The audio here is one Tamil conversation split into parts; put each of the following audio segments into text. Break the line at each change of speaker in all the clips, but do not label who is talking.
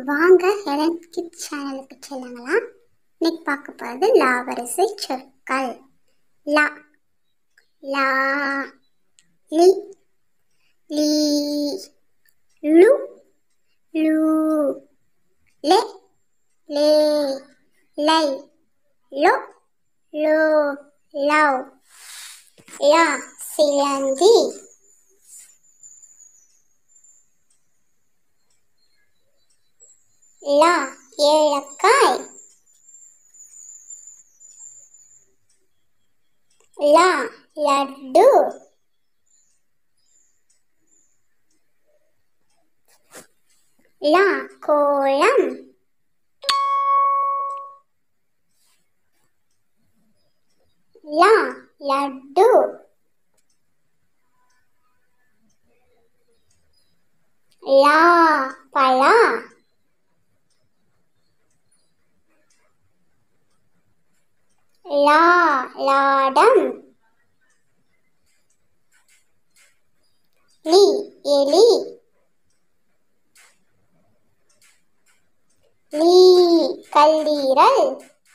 வாங்க ஹெலன் கிட் சேனலுக்கு செல்லுங்களா இன்னைக்கு பார்க்க போகிறது லா வரிசை சொற்கள் லா லா லி லீ லு லூ லே லே லை லோ லோ லவ் லா சிலந்தி லா ஏலக்காய் லா லட்டு லா கோலம் லா லட்டு லா பலா லா லாடம் லி எலி லீ கல்லீரல்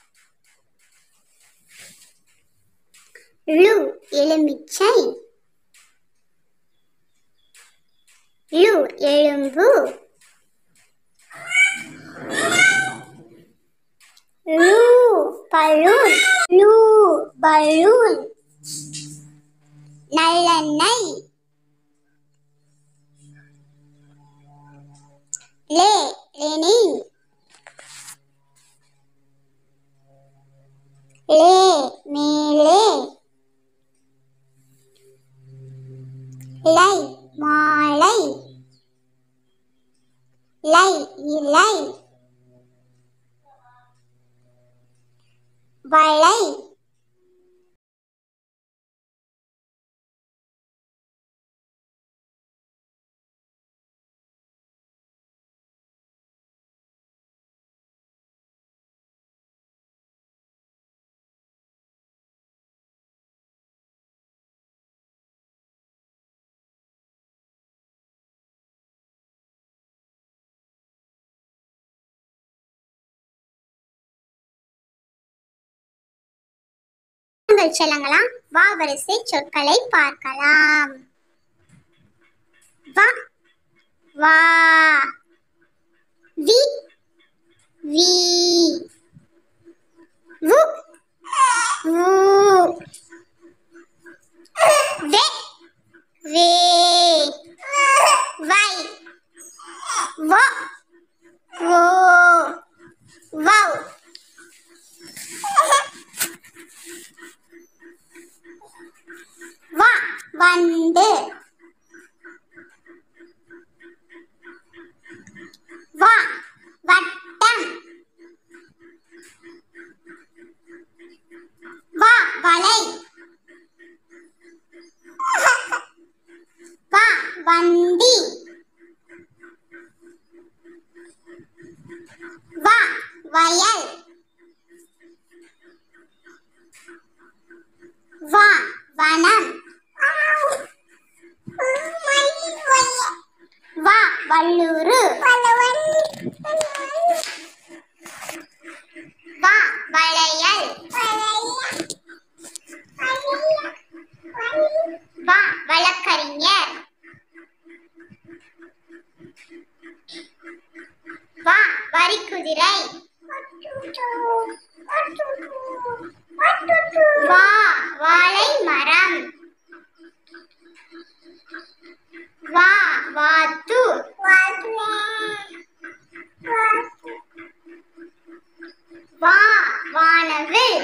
லு எலுமிச்சை லு எலும்பு லூ பலூன் லூ பலூன் நல்லெண்ணெய் லே லெனின் லே மேலே லை மாலை லை இலை வளை உங்கள் செல்லங்களா வா வரிசை சொற்களை பார்க்கலாம் வா வா வி வி வு வு வே வே வை வோ வோ வௌ வா வண்டு வா வட்டம் வா வலை வா வண்டி வா வயல் வா வனம் வா வல்லூரு வா வளையல் வா வழக்கறிஞர் வா வரிக்குதிரை வா வாழை மரம் வா வாத்து வா வானவில்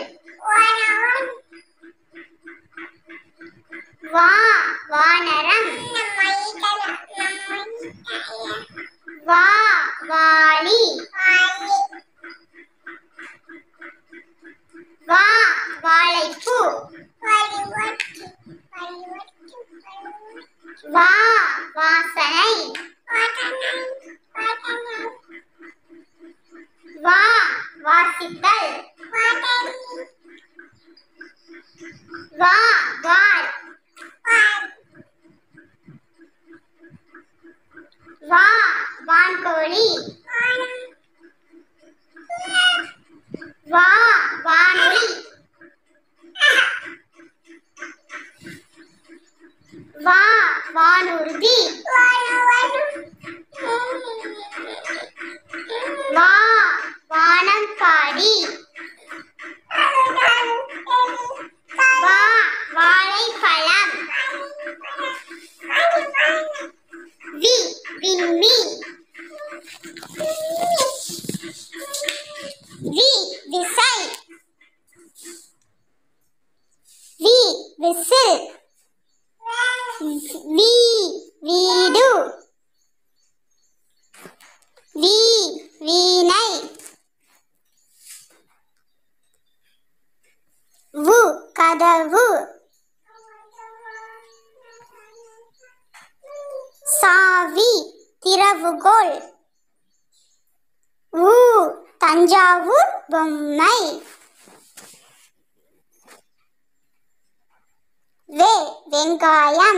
வா வானரம் வா வாளி வா வாழைப்பூ வா வாசனை வா வாசித்தல் வா வால் வா வான்கோழி வீ வீணை வு கதவு சாவி திறவுகோல் ஊ தஞ்சாவூர் பொம்மை வே வெங்காயம்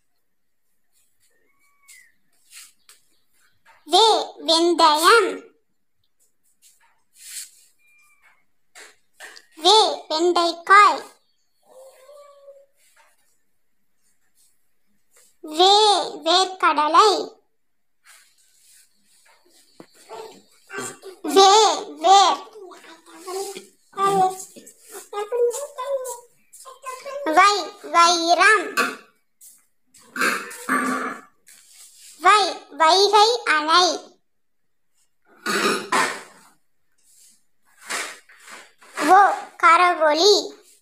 வே வெந்தயம் வே வெண்டைக்காய் வே வேர்க்கடலை வே வேர் வை வைரம் வை வைகை அணை ஓ கரவொலி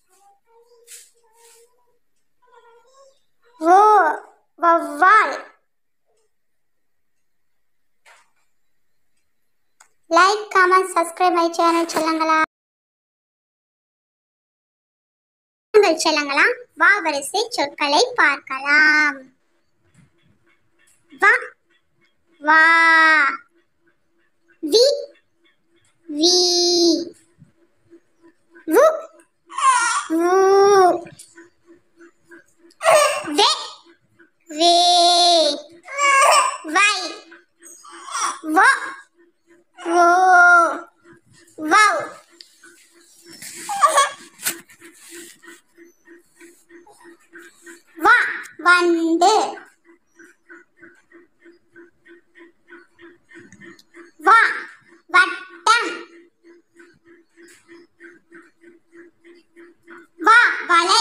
ஓ வௌவால் like comment subscribe my channel செல்லங்களா உங்கள் செல்லங்களா வா வரிசை சொற்களை பார்க்கலாம் வா வா வி வி வு வு வே வே வை வோ வோ வௌ வா வண்டு வா வட்டம் வா வலை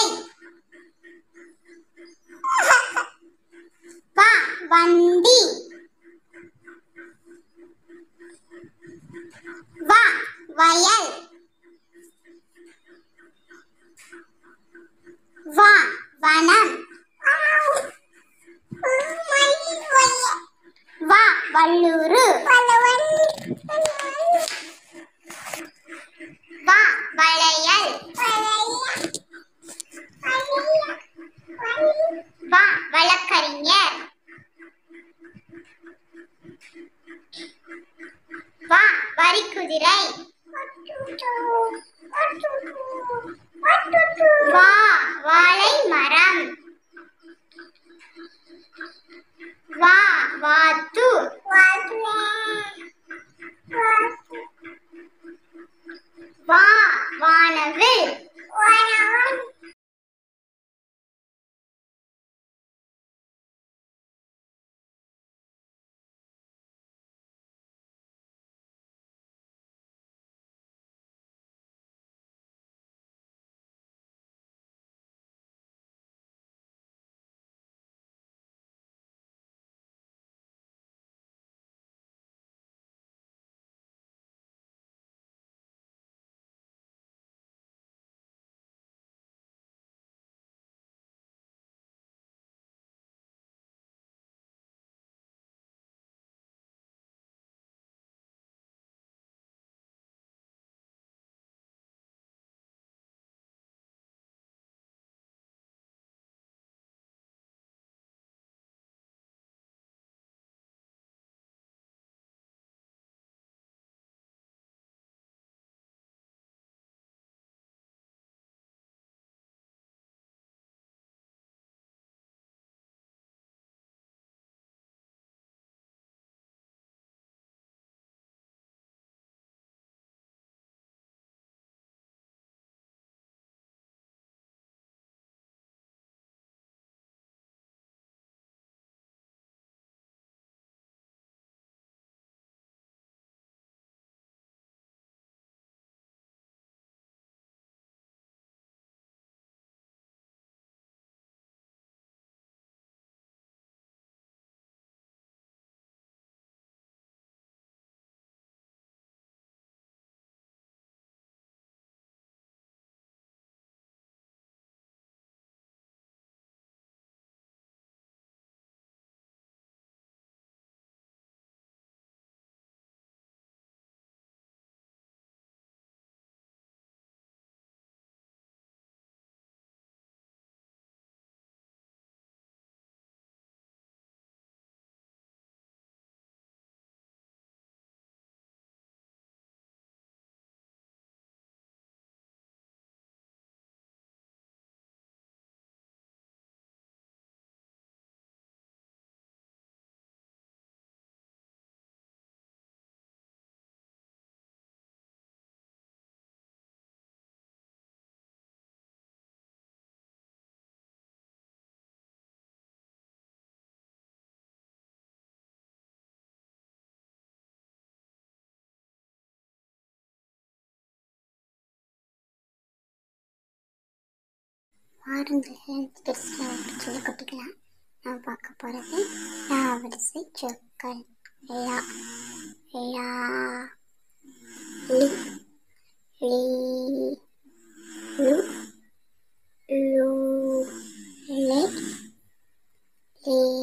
வா வண்டி வா வயல் வா வனம் வா வள்ளூரு வா வளையல் வா வழக்கறிஞர் வா வரிக்குதிரை வா வாழை மரம் வா வாத்து வா வானவில் வாருங்கள் பெருசில் சொல்லி கொட்டிக்கலாம் நான் பார்க்க போகிறது நான் வரிசை சொற்கள் லா லா லி லீ லு லூ லே லீ